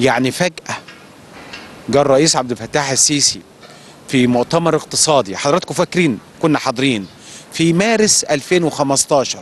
يعني فجأة جاء الرئيس عبد الفتاح السيسي في مؤتمر اقتصادي حضراتكم فاكرين كنا حاضرين في مارس 2015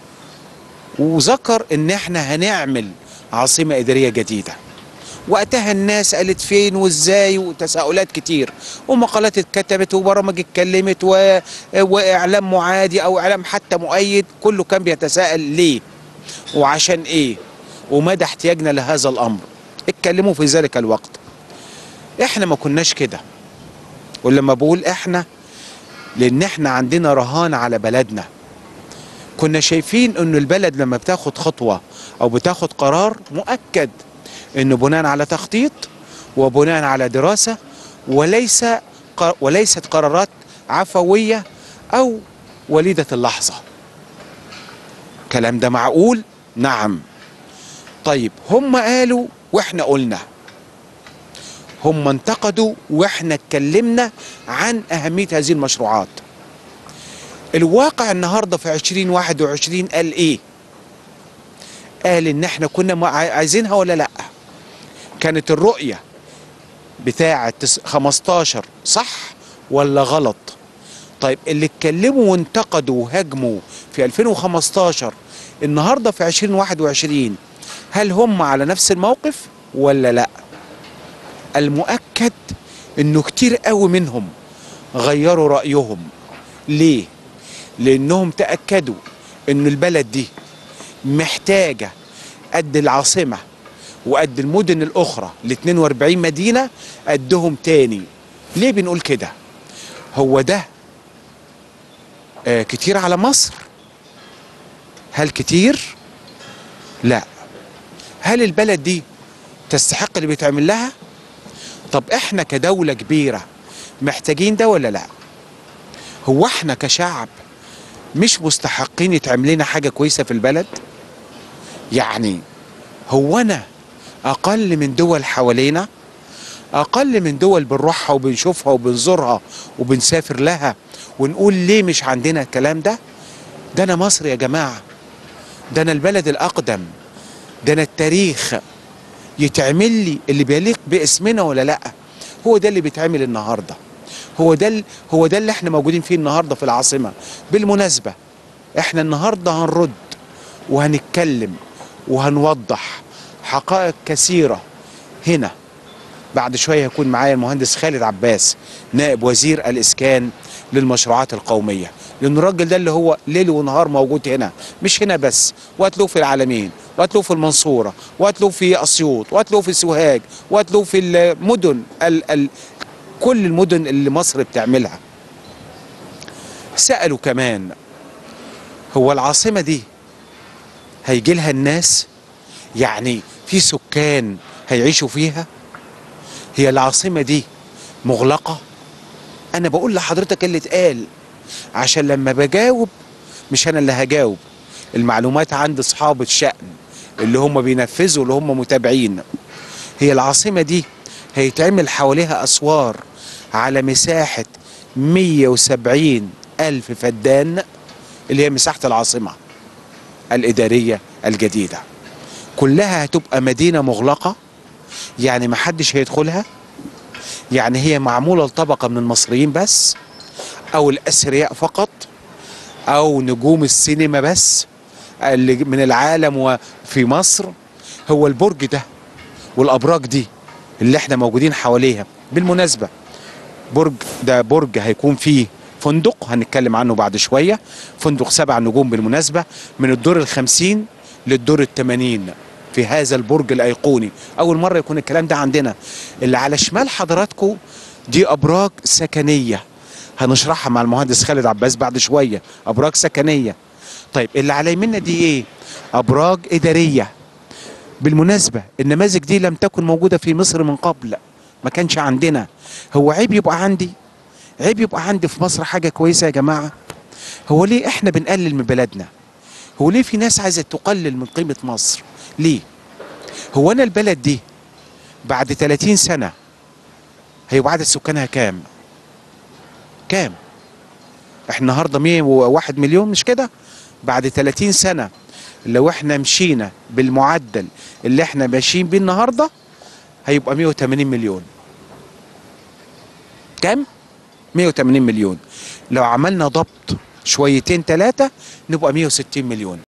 وذكر ان احنا هنعمل عاصمة ادارية جديدة وقتها الناس قالت فين وازاي وتساؤلات كتير ومقالات اتكتبت وبرامج اتكلمت و... واعلام معادي او اعلام حتى مؤيد كله كان بيتساءل ليه وعشان ايه ومدى احتياجنا لهذا الامر اتكلموا في ذلك الوقت احنا ما كناش كده ولما بقول احنا لان احنا عندنا رهان على بلدنا كنا شايفين ان البلد لما بتاخد خطوة او بتاخد قرار مؤكد انه بناء على تخطيط وبناء على دراسة وليس ق- وليست قرارات عفوية او وليدة اللحظة كلام ده معقول نعم طيب هم قالوا واحنا قلنا هم انتقدوا واحنا اتكلمنا عن اهمية هذه المشروعات الواقع النهارده في 2021 قال ايه قال ان احنا كنا ما- عايزينها ولا لا كانت الرؤية بتاعة تس- 15 صح ولا غلط طيب اللي اتكلموا وانتقدوا وهاجموا في 2015 النهارده في 2021 هل هم على نفس الموقف ولا لا المؤكد انه كتير قوي منهم غيروا رأيهم ليه لانهم تأكدوا ان البلد دي محتاجة قد العاصمة وقد المدن الاخرى ال 42 مدينة قدهم تاني ليه بنقول كده هو ده آه كتير على مصر هل كتير لا هل البلد دي تستحق اللي بيتعمل لها طب احنا كدولة كبيرة محتاجين ده ولا لا هو احنا كشعب مش مستحقين يتعمل لنا حاجة كويسة في البلد يعني هو انا اقل من دول حوالينا اقل من دول بنروحها وبنشوفها وبنزورها وبنسافر لها ونقول ليه مش عندنا الكلام ده ده انا مصر يا جماعة ده انا البلد الاقدم ده انا التاريخ يتعمل لي اللي بيليق باسمنا ولا لا هو ده اللي بيتعمل النهارده هو ده ال- هو ده اللي احنا موجودين فيه النهارده في العاصمه بالمناسبه احنا النهارده هنرد وهنتكلم وهنوضح حقائق كثيره هنا بعد شويه هيكون معايا المهندس خالد عباس نائب وزير الاسكان للمشروعات القوميه لان الراجل ده اللي هو ليل ونهار موجود هنا مش هنا بس وهتلاقوه في العالمين وهتلاقوه في المنصوره وهتلاقوه في اسيوط وهتلاقوه في سوهاج وهتلاقوه في المدن ال ال كل المدن اللي مصر بتعملها سالوا كمان هو العاصمه دي هيجي لها الناس يعني في سكان هيعيشوا فيها هي العاصمة دي مغلقة أنا بقول لحضرتك اللي اتقال عشان لما بجاوب مش أنا اللي هجاوب المعلومات عند أصحاب الشأن اللي هم بينفذوا اللي هم متابعين هي العاصمة دي هيتعمل حواليها أسوار على مساحة 170 ألف فدان اللي هي مساحة العاصمة الإدارية الجديدة كلها هتبقى مدينة مغلقة يعني ما حدش هيدخلها يعني هي معمولة لطبقة من المصريين بس أو الأثرياء فقط أو نجوم السينما بس اللي من العالم وفي مصر هو البرج ده والأبراج دي اللي احنا موجودين حواليها بالمناسبة برج ده برج هيكون فيه فندق هنتكلم عنه بعد شوية فندق سبع نجوم بالمناسبة من الدور الخمسين للدور الثمانين في هذا البرج الأيقوني أول مرة يكون الكلام ده عندنا اللي على شمال حضراتكم دي أبراج سكنية هنشرحها مع المهندس خالد عباس بعد شوية أبراج سكنية طيب اللي على يمنا دي إيه أبراج إدارية بالمناسبة النماذج دي لم تكن موجودة في مصر من قبل ما كانش عندنا هو عيب يبقى عندي عيب يبقى عندي في مصر حاجة كويسة يا جماعة هو ليه احنا بنقلل من بلدنا هو ليه في ناس عايزة تقلل من قيمة مصر ليه هو انا البلد دي بعد 30 سنة هيبقى عدد سكانها كام كام احنا النهاردة 101 مليون مش كده بعد 30 سنة لو احنا مشينا بالمعدل اللي احنا ماشيين بيه النهارده هيبقى 180 مليون كام 180 مليون لو عملنا ضبط شويتين ثلاثة نبقى 160 مليون